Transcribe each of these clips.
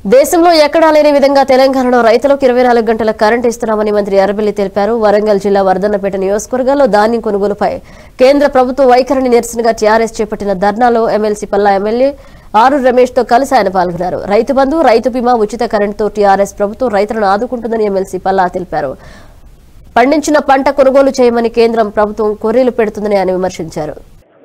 దేశంలో ఎక్కడా లేని విధంగా తెలంగాణలో రైతులకు ఇరవై నాలుగు గంటల కరెంట్ ఇస్తున్నామని మంత్రి అరబెల్లి తెలిపారు వరంగల్ జిల్లా వర్ధన్నపేట నియోజకవర్గంలో ధాన్యం కొనుగోలుపై కేంద్ర ప్రభుత్వ వైఖరిని నిరసనగా టీఆర్ఎస్ చేపట్టిన ధర్నాలో ఎమ్మెల్సీ పల్లా ఎమ్మెల్యే ఆరు రమేష్ తో కలిసి ఆయన పాల్గొన్నారు రైతు బంధు రైతు బీమా ఉచిత కరెంటుతో టీఆర్ఎస్ ప్రభుత్వం రైతులను ఆదుకుంటుందని ఎమ్మెల్సీ పల్లా తెలిపారు పండించిన పంట కొనుగోలు చేయమని కేంద్రం ప్రభుత్వం కొర్రీలు పెడుతుందని ఆయన విమర్శించారు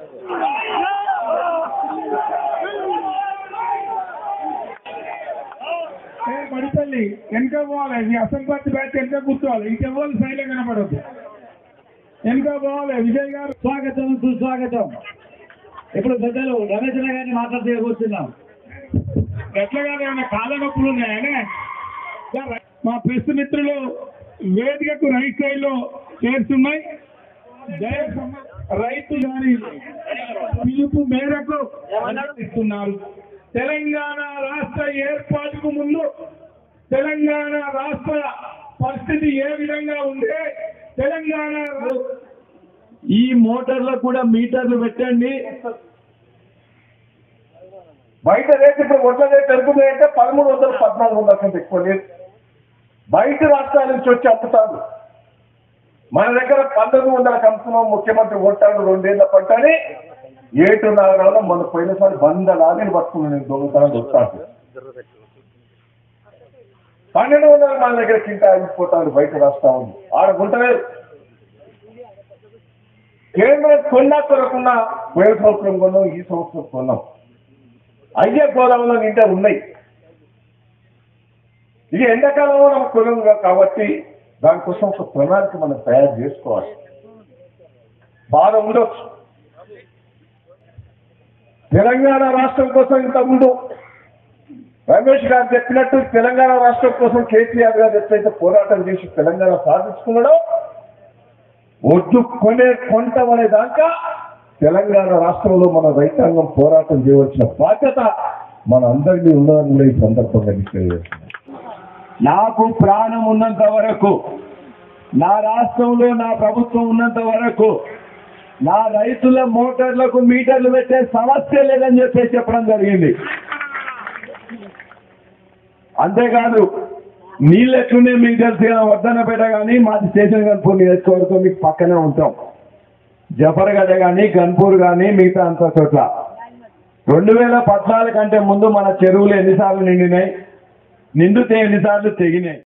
ఏ పడిపల్లి వెనక పోవాలి ఈ అసంపత్తి బ్యాచ్ వెనక కూర్చోవాలి ఇంకెవ్వరు సైడ్లో కనపడద్దు వెనక పోవాలి విజయ్ గారు స్వాగతం సుస్వాగతం ఇప్పుడు పెద్దలు రమేష్ గారిని మాట్లాడితే కూర్చున్నాం ఎట్లాగానే ఏమైనా కాళ్ళ నొప్పులు ఉన్నాయనే మా ప్రెస్ మిత్రులు వేదికకు రైట్ సైడ్ లో చేరుతున్నాయి దయ- రైతు గారి పిలుపు మేరకు ఇస్తున్నారు తెలంగాణ రాష్ట్ర ఏర్పాటుకు ముందు తెలంగాణ రాష్ట్ర పరిస్థితి ఏ విధంగా ఉంటే తెలంగాణ రా- ఈ మోటార్లకు కూడా మీటర్లు పెట్టండి బయట రేట్ ఇప్పుడు ఒడ్ల రేట్ ఎంత ఉంది అంటే పదమూడు వందలు పద్నాలుగు వందల కంటే ఎక్కువ లేదు బయట రాష్ట్రాల నుంచి వచ్చి అమ్ముతారు మన దగ్గర పంతొమ్మిది వందలకు అమ్ముతున్నాం ముఖ్యమంత్రి కొట్టాడు రెండేళ్ల పంటని ఏటు నగరాల్లో మన పోయినసారి వంద లారీలు పట్టుకున్నాను నేను దొంగతనం వస్తాను పన్నెండు వందలు మన దగ్గర కింటా అయిపోతాడు బయట రాష్ట్రం ఆడ గుంటలేదు కేంద్రం కొన్నా కొరకున్నా పోయిన సంవత్సరం కొన్నాం ఈ సంవత్సరం కొన్నాం అయ్యే గోదాములో నిండా ఉన్నాయి ఇది ఎండాకాలంలో మనకు కొనం కాబట్టి దానికోసం ఒక ప్రణాళిక మనం తయారు చేసుకోవాలి బాధ ఉండొచ్చు తెలంగాణ రాష్ట్రం కోసం ఇంత ముందు రమేష్ గారు చెప్పినట్టు తెలంగాణ రాష్ట్రం కోసం కేసీఆర్ గారు ఎట్లయితే పోరాటం చేసి తెలంగాణ సాధించుకున్నాడో ఒడ్డు కొనే కొంటమనే దాకా తెలంగాణ రాష్ట్రంలో మన రైతాంగం పోరాటం చేయవలసిన బాధ్యత మన అందరినీ ఉన్నదని కూడా ఈ సందర్భంగా తెలియజేస్తున్నాం నాకు ప్రాణం ఉన్నంత వరకు నా రాష్ట్రంలో నా ప్రభుత్వం ఉన్నంత వరకు నా రైతుల మోటార్లకు మీటర్లు పెట్టే సమస్య లేదని చెప్పేసి చెప్పడం జరిగింది అంతేకాదు నీళ్ళు ఎట్లునే మీకు తెలిసి వర్ధనపేట కానీ మాది స్టేషన్ గన్పూర్ నియోజకవర్గం మీకు పక్కనే ఉంటాం జఫర్గడ్డ కానీ గన్పూర్ కానీ మిగతా అంత చోట్ల రెండు వేల పద్నాలుగు కంటే ముందు మన చెరువులు ఎన్నిసార్లు నిండినాయి నిండితే ఎన్నిసార్లు తెగినాయి